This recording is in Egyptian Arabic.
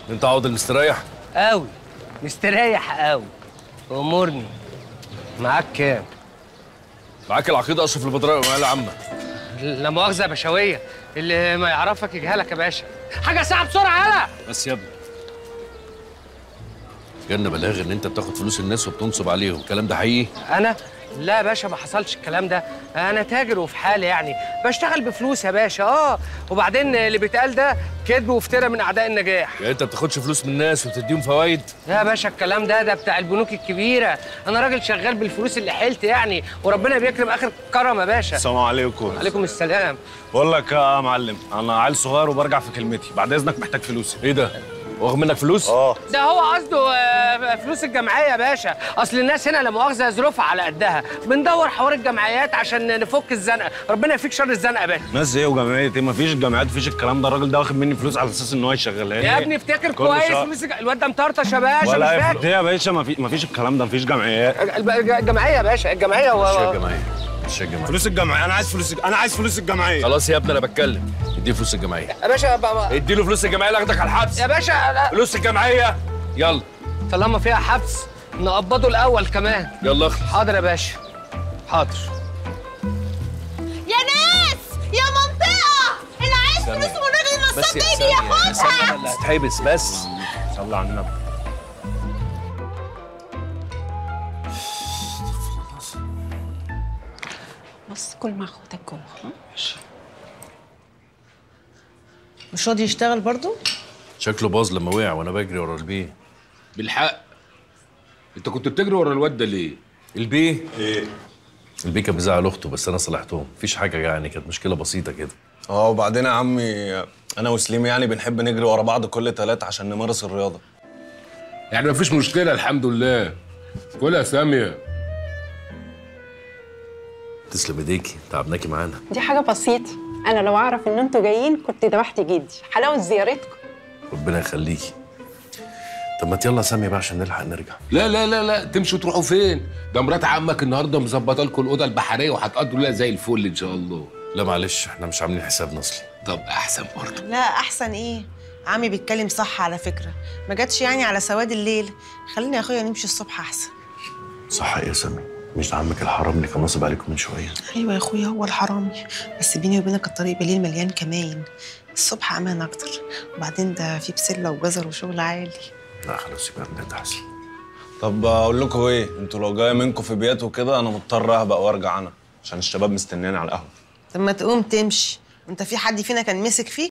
انت عاوز مستريح قوي مستريح قوي امورني معاك كام معاك العقيد اشرف البدراوي ومعاه عمك لا مؤاخذه يا بشويه اللي ما يعرفك يجهلك يا باشا حاجه ساعه بسرعه يلا بس يا ابني جالنا بلاغ ان انت بتاخد فلوس الناس وبتنصب عليهم الكلام ده حقيقي انا لا يا باشا ما حصلش الكلام ده انا تاجر وفي حالي يعني بشتغل بفلوس يا باشا اه وبعدين اللي بيتقال ده كذب وافتراء من اعداء النجاح يعني انت بتاخدش فلوس من الناس وبتديهم فوايد لا يا باشا الكلام ده ده بتاع البنوك الكبيره انا راجل شغال بالفلوس اللي حيلت يعني وربنا بيكرم اخر كرم يا باشا السلام عليكم عليكم السلام بقول لك يا معلم انا عيل صغير وبرجع في كلمتي بعد اذنك محتاج فلوسي ايه ده واخد منك فلوس اه ده هو قصده آه، فلوس الجمعيه يا باشا اصل الناس هنا لا مؤاخذه ظروفها على قدها بندور حوار الجمعيات عشان نفك الزنقه ربنا يفيك شر الزنقه يا باشا ناس ايه وجمعيه ايه مفيش جمعيات مفيش الكلام ده الراجل ده واخد مني فلوس على اساس ان هو يشغلها لي يا ابني افتكر كل كويس شهر. فلوس الج- الواد ده مطرطش يا باشا مش ولا فاكر ايه يا باشا مفيش مفيش الكلام ده مفيش جمعيات الب- الجمعيه يا باشا الجمعيه مش يا هو جماعه مش يا جماعه فلوس الجمعيه انا عايز فلوس انا عايز فلوس الجمعيه خلاص يا ابني انا بتكلم اديه فلوس الجمعيه يا باشا بقى- اديله فلوس الجمعيه اللي اخدك على الحبس يا باشا لا، فلوس الجمعيه يلا طالما فيها حبس نقبضه الاول كمان يلا اخلص حاضر يا باشا حاضر يا ناس يا منطقة اللي عايز فلوس من الراجل النصاب ده يجي ياخدها اللي هتحبس بس صلي على النبي بص كل مع اخواتك جوه ها؟ مش راضي يشتغل برضو؟ شكله باظ لما وقع وانا بجري ورا البيه بالحق انت كنت بتجري ورا الواد ده ليه؟ البيه ايه البيه كان بيزعل اخته بس انا صلحتهم مفيش حاجه يعني كانت مشكله بسيطه كده اه وبعدين يا عمي انا وسليم يعني بنحب نجري ورا بعض كل تلات عشان نمارس الرياضه يعني مفيش مشكله الحمد لله كلها ساميه تسلم ايديكي تعبناكي معانا دي حاجة بسيطة أنا لو أعرف إن أنتوا جايين كنت ذبحت جدي حلاوة زيارتكم ربنا يخليكي طب ما يلا سامي بقى عشان نلحق نرجع لا لا لا لا تمشوا تروحوا فين؟ ده مرات عمك النهارده مظبطه لكم الاوضه البحريه وهتقضوا ليله زي الفل ان شاء الله لا معلش احنا مش عاملين حسابنا اصلي طب احسن برضه لا احسن ايه عمي بيتكلم صح على فكره ما جاتش يعني على سواد الليل خليني يا اخويا نمشي الصبح احسن صح يا سامي مش ده عمك الحرام اللي كان ناصب عليكم من شويه ايوه يا اخويا هو الحرامي بس بيني وبينك الطريق بالليل مليان كماين الصبح امان اكتر وبعدين ده في بسله وجزر وشغل عالي لا خلاص يبقى بنات احسن طب اقول لكم ايه انتوا لو جايه منكم في بيات وكده انا مضطر اهبق وارجع انا عشان الشباب مستنياني على القهوه طب ما تقوم تمشي انت في حد فينا كان مسك فيك